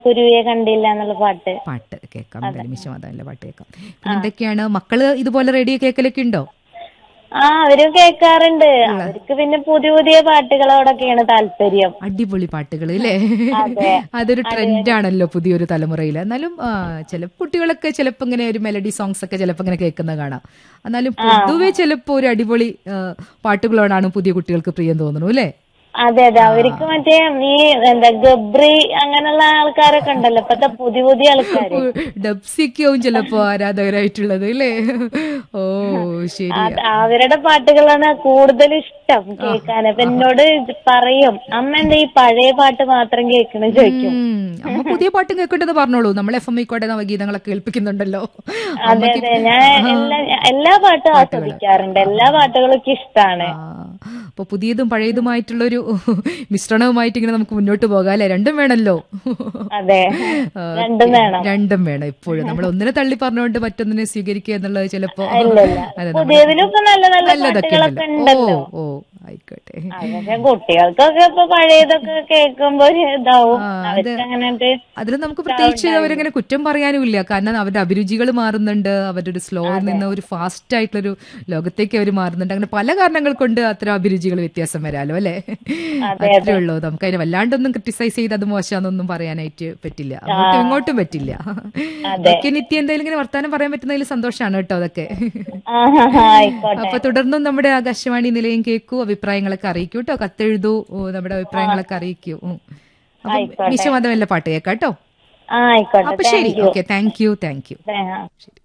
കുരുവിയെ കണ്ടില്ല എന്നുള്ള പാട്ട് പാട്ട് കേൾക്കാം എന്തായാലും മിശമാതാവിന്റെ പാട്ട് കേൾക്കാം പിന്നെ എന്തൊക്കെയാണ് മക്കള് ഇതുപോലെ റേഡിയോ കേൾക്കലൊക്കെ ഉണ്ടോ ആ അവരും കേൾക്കാറുണ്ട് അവർക്ക് പിന്നെ പുതിയ പുതിയ പാട്ടുകളോടൊക്കെയാണ് താല്പര്യം അടിപൊളി പാട്ടുകൾ അല്ലേ അതെ. അതൊരു ട്രെൻഡാണല്ലോ പുതിയൊരു തലമുറയിൽ എന്നാലും ആ, ചില കുട്ടികളൊക്കെ ചിലപ്പോ ഇങ്ങനെ ഒരു മെലഡി സോങ്സ് ഒക്കെ ചിലപ്പോ ഇങ്ങനെ കേൾക്കുന്ന കാണാം എന്നാലും പൊതുവെ ചിലപ്പോ ഒരു അടിപൊളി ആ, പാട്ടുകളോടാണ് പുതിയ കുട്ടികൾക്ക് പ്രിയം തോന്നുന്നു അല്ലേ അതെ അതെ അവർക്ക് മറ്റേ ഈ എന്താ ഗബ്രി അങ്ങനെയുള്ള ആൾക്കാരൊക്കെ ഉണ്ടല്ലോ ഇപ്പത്തെ പുതിയ പുതിയ ആൾക്കാര് ഡബ്സിക്കാവും ചിലപ്പോ ആരാധകരായിട്ടുള്ളത് അല്ലേ ഓ ശരി അത് അവരുടെ പാട്ടുകളാണ് കൂടുതൽ ഇഷ്ടം കേൾക്കാൻ അപ്പൊ എന്നോട് ഇത് പറയും അമ്മ എന്താ ഈ പഴയ പാട്ട് മാത്രം കേൾക്കണ ചോദിക്കും ഉം. അമ്മ പുതിയ പാട്ടും കേൾക്കേണ്ടത് പറഞ്ഞോളൂ നമ്മൾ എഫ് എം ഐക്കോട്ടെ നവഗീതങ്ങളൊക്കെ കേൾപ്പിക്കുന്നുണ്ടല്ലോ അതെ അതെ ഞാൻ എല്ലാ എല്ലാ പാട്ടും ആസ്വദിക്കാറുണ്ട് എല്ലാ പാട്ടുകളും എനിക്ക് ഇഷ്ടമാണ് ആ, അപ്പൊ പുതിയതും പഴയതുമായിട്ടുള്ളൊരു മിശ്രണവുമായിട്ട് ഇങ്ങനെ നമുക്ക് മുന്നോട്ട് പോകാം അല്ലെ രണ്ടും വേണമല്ലോ അതെ ആ, രണ്ടും വേണം രണ്ടും വേണം എപ്പോഴും നമ്മൾ ഒന്നിനെ തള്ളി പറഞ്ഞുകൊണ്ട് മറ്റൊന്നിനെ സ്വീകരിക്കുക എന്നുള്ളത് ചിലപ്പോ ഇല്ലില്ല അതെ നമ്മൾ പുതിയതിലും ഇപ്പൊ നല്ല നല്ല നല്ലതൊക്കെ പാട്ടുകളൊക്കെ ഉണ്ടല്ലോ. ഉണ്ടല്ലോ ഓ ഓ ആയിക്കോട്ടെ ആ, പക്ഷെ കുട്ടികൾക്കൊക്കെ ഇപ്പൊ പഴയതൊക്കെ കേൾക്കുമ്പോ ഒരു ഇതാവും ആ, അത് അവർക്ക് അങ്ങനത്തെ അതിൽ നമുക്ക് പ്രത്യേകിച്ച് അവരങ്ങനെ കുറ്റം പറയാനും ഇല്ല കാരണം അവരുടെ അഭിരുചികൾ മാറുന്നുണ്ട് അവരുടെ ഒരു സ്ലോയിൽ നിന്ന് ഒരു ഫാസ്റ്റ് ആയിട്ടുള്ളൊരു ലോകത്തേക്ക് അവർ മാറുന്നുണ്ട് അങ്ങനെ പല കാരണങ്ങൾ കൊണ്ട് അത്തരം അഭിരുചികൾ വ്യത്യാസം വരാലോ അല്ലെ അത്രേ ഉള്ളൂ നമുക്ക് അതിനെ വല്ലാണ്ടൊന്നും ക്രിട്ടിസൈസ് ചെയ്ത് അത് മോശമാണെന്നൊന്നും പറയാനായിട്ട് പറ്റില്ല അങ്ങോട്ടും ഇങ്ങോട്ടും പറ്റില്ല ഒക്കെ നിത്യം എന്തായാലും ഇങ്ങനെ വർത്താനം പറയാൻ പറ്റുന്നതിൽ സന്തോഷമാണ് കേട്ടോ അതൊക്കെ ആ ഹാ, ഹാ, ആയിക്കോട്ടെ അപ്പൊ തുടർന്നും നമ്മുടെ ആകാശവാണി നിലയം കേൾക്കൂ അഭിപ്രായങ്ങളൊക്കെ അറിയിക്കൂ കേട്ടോ കത്തെഴുതൂ ഓ, നമ്മുടെ അഭിപ്രായങ്ങളൊക്കെ അറിയിക്കൂ ഉം. അപ്പൊ വിശ്വമതമല്ല പാട്ട് കേൾക്കാം കേട്ടോ ആ ആയിക്കോട്ടെ അപ്പൊ ശരി okay thank you thank you ആ. ശരി